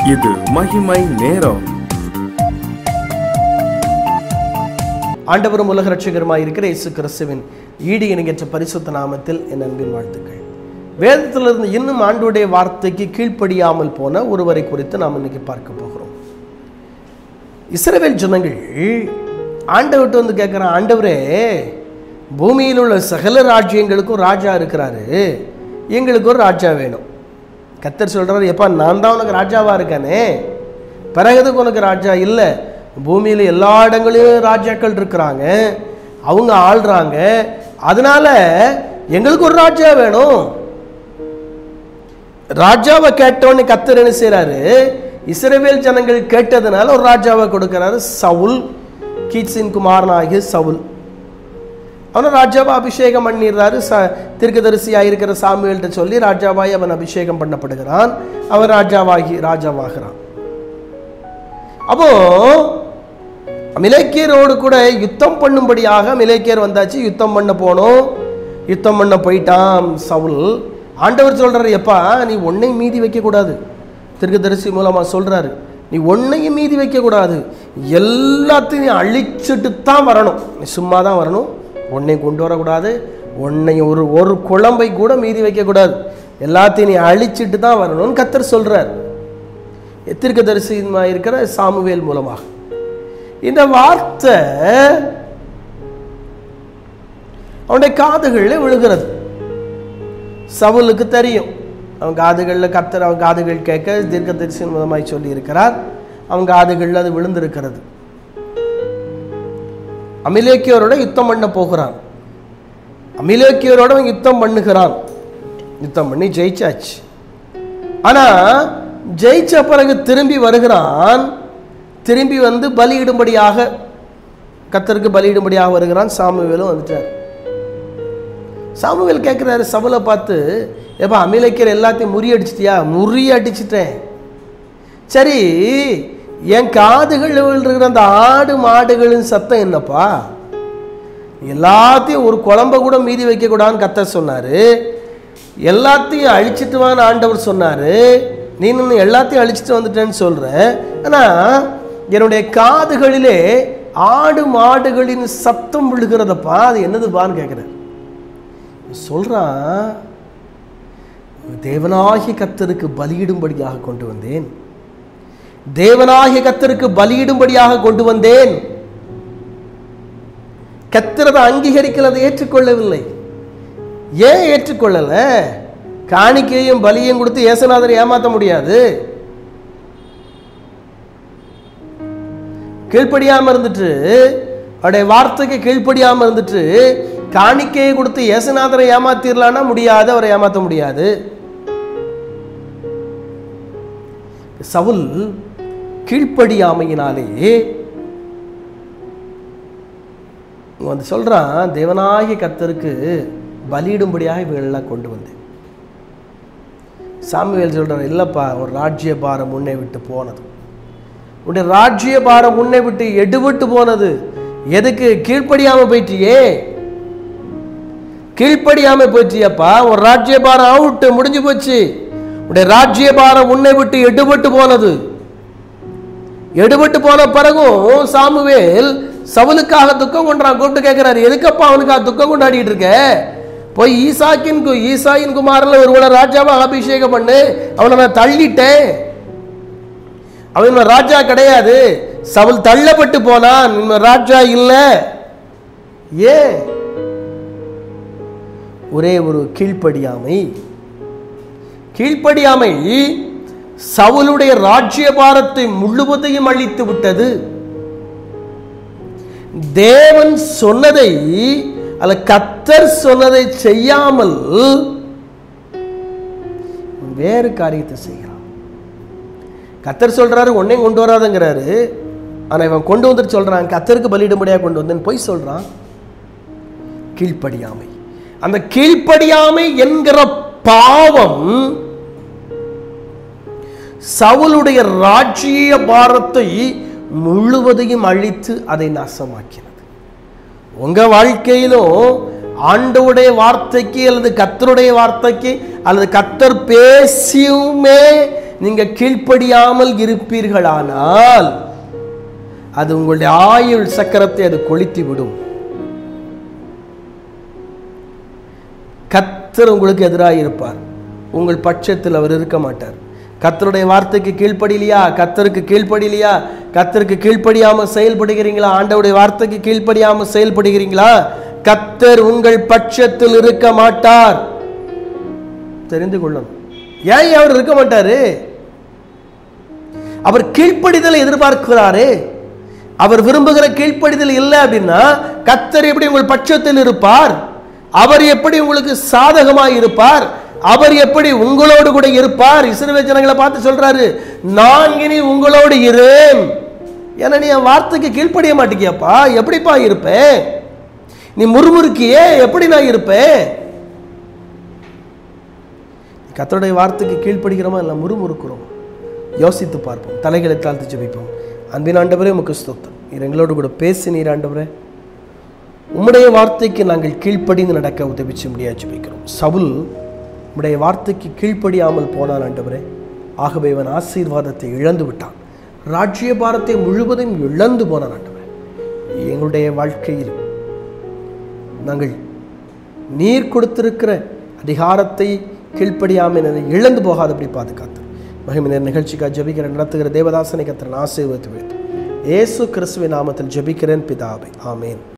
இது மகிமை நேரம் ஆண்டவரும் உலக ரட்சகருமாய் இருக்கிற இயேசு கிறிஸ்துவின் ஈடு இணைகின்ற பரிசுத்த நாமத்தில் என் அன்பின் வாழ்த்துக்கள் வேதத்திலிருந்து இன்னும் ஆண்டவருடைய வார்த்தைக்கு கீழ்ப்படியாமல் போன ஒருவரை குறித்து நாம் இன்னைக்கு பார்க்க போகிறோம் இஸ்ரவேல் ஜனங்கள் ஆண்டவர்கிட்ட வந்து கேட்குறான் ஆண்டவரே பூமியில் உள்ள சகல ராஜ்யங்களுக்கும் ராஜா இருக்கிறாரு எங்களுக்கு ஒரு ராஜா வேணும் கத்தர் சொல்கிறார் எப்பா நான் தான் உனக்கு ராஜாவாக இருக்கானே பிறகுதுக்கு உனக்கு ராஜா இல்லை பூமியில் எல்லா இடங்களையும் ராஜாக்கள் இருக்கிறாங்க அவங்க ஆள்றாங்க அதனால எங்களுக்கு ஒரு ராஜா வேணும் ராஜாவை கேட்டவொடனே கத்தர் என்ன செய்றாரு இஸ்ரவேல் ஜனங்கள் கேட்டதுனால ஒரு ராஜாவை கொடுக்கிறாரு சவுல் கீட்ஸின் குமாரனாகிய சவுல் அவனை ராஜாவா அபிஷேகம் பண்ணிடுறாரு ச தீர்க்கதரிசியாக இருக்கிற சாமுவேல்கிட்ட சொல்லி ராஜாவாய் அவன் அபிஷேகம் பண்ணப்படுகிறான் அவன் ராஜாவாகி ராஜாவாகிறான் அப்போ மிலேக்கியரோடு கூட யுத்தம் பண்ணும்படியாக மிலேக்கியர் வந்தாச்சு யுத்தம் பண்ண போனோம் யுத்தம் பண்ண போயிட்டான் சவுல் ஆண்டவர் சொல்றாரு எப்பா நீ ஒன்னையும் மீதி வைக்கக்கூடாது தீர்க்கதரிசி மூலமாக சொல்றாரு நீ ஒன்னையும் மீதி வைக்கக்கூடாது எல்லாத்தையும் நீ அழிச்சிட்டு தான் வரணும் நீ சும்மா தான் வரணும் ஒன்னையும் கொண்டு வரக்கூடாது ஒன்னையும் ஒரு ஒரு குழம்பை கூட மீதி வைக்கக்கூடாது எல்லாத்தையும் நீ அழிச்சிட்டு தான் வரணும்னு கத்தர் சொல்றார் தீர்க்கதரிசியுமா இருக்கிற சாமுவேல் மூலமாக இந்த வார்த்தை அவனுடைய காதுகளில் விழுகிறது சவுலுக்கு தெரியும் அவன் காதுகளில் கத்தர் அவன் காதுகள் கேட்க தீர்க்கதரிசியின் மூலமாய் சொல்லி இருக்கிறார் அவன் காதுகளில் அது விழுந்திருக்கிறது அமிலேக்கியரோட யுத்தம் பண்ண போகிறான் அமிலேக்கியரோட அவன் யுத்தம் பண்ணுகிறான் யுத்தம் பண்ணி ஜெயிச்சாச்சு ஆனா ஜெயிச்ச பிறகு திரும்பி வருகிறான் திரும்பி வந்து பலியிடும்படியாக கத்தருக்கு பலியிடும்படியாக வருகிறான் சாமுவேலும் வந்துட்டார் சாமுவேல் கேட்குறாரு சவுலை பார்த்து ஏப்பா அமிலைக்கிற எல்லாத்தையும் முறியடிச்சிட்டியா முறியடிச்சிட்டேன் சரி என் காதுகள் இருக்கிற அந்த ஆடு மாடுகளின் சத்தம் என்னப்பா எல்லாத்தையும் ஒரு குழம்ப கூட மீதி வைக்கக்கூடாதுன்னு கத்த சொன்னார் எல்லாத்தையும் அழிச்சிட்டு வான்னு ஆண்டவர் சொன்னார் நீ இன்னும் எல்லாத்தையும் அழிச்சிட்டு வந்துட்டேன்னு சொல்கிற ஆனால் என்னுடைய காதுகளிலே ஆடு மாடுகளின் சத்தம் விழுகிறதப்பா அது என்னதுப்பான்னு கேட்குறேன் சொல்கிறான் தேவனாகிய கத்தருக்கு பலியிடும்படியாக கொண்டு வந்தேன் தேவனாகிய கத்தருக்கு பலியிடும்படியாக கொண்டு வந்தேன் கத்திரதை அங்கீகரிக்கல அதை ஏற்றுக்கொள்ளவில்லை ஏன் ஏற்றுக்கொள்ளல காணிக்கையும் பலியும் கொடுத்து ஏசநாதரை ஏமாத்த முடியாது கீழ்ப்படியாம இருந்துட்டு அவருடைய வார்த்தைக்கு கீழ்ப்படியாம இருந்துட்டு காணிக்கையை கொடுத்து ஏசுநாதரை ஏமாத்திரலான்னா முடியாது அவரை ஏமாத்த முடியாது சவுல் கீழ்ப்படியாமையினாலே இங்க வந்து சொல்றான் தேவனாகிய கத்தருக்கு பலியிடும்படியாக இவைகளெல்லாம் கொண்டு வந்தேன் சாமுவேல் சொல்றார் இல்லப்பா ஒரு ராஜ்ய பாரம் முன்னே விட்டு போனது உன்னுடைய ராஜ்ய பாரம் முன்னே விட்டு எடுபட்டு போனது எதுக்கு கீழ்ப்படியாம போயிட்டியே கீழ்ப்படியாம போயிட்டியப்பா ஒரு ராஜ்ய பாரம் அவுட்டு முடிஞ்சு போச்சு உடைய ராஜ்ய பாரம் உன்னை விட்டு எடுபட்டு போனது எடுபட்டு போன பிறகும் சாமுவேல் சவுலுக்காக துக்கம் கொண்டான் கூப்பிட்டு கேட்கிறாரு எதுக்கப்பா அவனுக்காக துக்கம் கொண்டாடிட்டு இருக்க போய் ஈசாக்கின் கு- ஈசாயின் குமாரில் ஒருவனை ராஜாவா அபிஷேகம் பண்ணு அவனை நான் தள்ளிட்டேன் அவன் இவன் ராஜா கிடையாது சவுல் தள்ளப்பட்டு போனான் இவன் ராஜா இல்லை ஏன் ஒரே ஒரு கீழ்ப்படியாமை கீழ்ப்படியாமை சவுலுடைய ராஜ்யபாரத்தை முழுவதையும் அழித்து விட்டது தேவன் சொன்னதை அல்ல கத்தர் சொன்னதை செய்யாமல் வேறு காரியத்தை செய்கிறான் கத்தர் சொல்றாரு உன்னையும் கொண்டு வராதுங்கிறாரு ஆனா இவன் கொண்டு வந்துட்டு சொல்றான் கத்தருக்கு பலியிடும்படியா கொண்டு வந்தேன் பொய் சொல்றான் கீழ்ப்படியாமை அந்த கீழ்ப்படியாமை என்கிற பாவம் சவுலுடைய ராஜ்ய பாரத்தை முழுவதையும் அழித்து அதை நாசமாக்கினது உங்க வாழ்க்கையிலும் ஆண்டவுடைய வார்த்தைக்கு அல்லது கத்தருடைய வார்த்தைக்கு அல்லது கத்தர் பேசியுமே நீங்க கீழ்ப்படியாமல் இருப்பீர்களானால் அது உங்களுடைய ஆயுள் சக்கரத்தை அது கொளுத்தி விடும் கத்தர் உங்களுக்கு எதிராக இருப்பார் உங்கள் பட்சத்தில் அவர் இருக்க மாட்டார் கத்தருடைய வார்த்தைக்கு கீழ்ப்படிலையா கத்தருக்கு கீழ்ப்படிலையா கத்தருக்கு கீழ்ப்படியாம செயல்படுகிறீங்களா ஆண்டவருடைய வார்த்தைக்கு கீழ்ப்படியாம செயல்படுகிறீங்களா கத்தர் உங்கள் பட்சத்தில் இருக்க மாட்டார் தெரிந்து கொள்ளணும் ஏன் அவர் இருக்க மாட்டாரு அவர் கீழ்ப்படிதலை எதிர்பார்க்கிறாரே அவர் விரும்புகிற கீழ்ப்படிதல் இல்லை அப்படின்னா கத்தர் எப்படி உங்கள் பட்சத்தில் இருப்பார் அவர் எப்படி உங்களுக்கு சாதகமாய் இருப்பார் அவர் எப்படி உங்களோடு கூட இருப்பார் இஸ்ரவேல் ஜனங்களை பார்த்து சொல்றாரு நான் இனி உங்களோடு இருேன் ஏன்னா நீ என் வார்த்தைக்கு கீழ்ப்படிய மாட்டேங்கியப்பா எப்படிப்பா இருப்பேன் நீ முறுமுறுக்கியே எப்படி நான் இருப்பேன் கத்தருடைய வார்த்தைக்கு கீழ்ப்படுகிறோமா இல்லை முறுமுறுக்கிறோம் யோசித்து பார்ப்போம் தலைகளை தாழ்த்து ஜெபிப்போம் அன்பின் ஆண்டவரே உமக்கு ஸ்தோத்திரம் நீர் எங்களோடு கூட பேசினீர் ஆண்டவரே உம்முடைய வார்த்தைக்கு நாங்கள் கீழ்ப்படிந்து நடக்க உதவிச்சு முடியாது ஜெபிக்கிறோம் சவுல் உம்முடைய வார்த்தைக்கு கீழ்ப்படியாமல் போனான் ஆண்டவரே ஆகவே இவன் ஆசீர்வாதத்தை இழந்து விட்டான் ராஜ்யபாரத்தை முழுவதும் இழந்து போனான் ஆண்டவரே எங்களுடைய வாழ்க்கையில் நாங்கள் நீர் கொடுத்திருக்கிற அதிகாரத்தை கீழ்ப்படியாமல் என்னை இழந்து போகாதபடி பாதுகாத்து மகிமினர் நிகழ்ச்சிக்காக ஜெபிக்கிற நடத்துகிற தேவதாசனை கத்திரன் ஆசீர்வதித்து வைத்து இயேசு கிறிஸ்துவின் நாமத்தில் ஜெபிக்கிறேன் பிதாவை ஆமேன்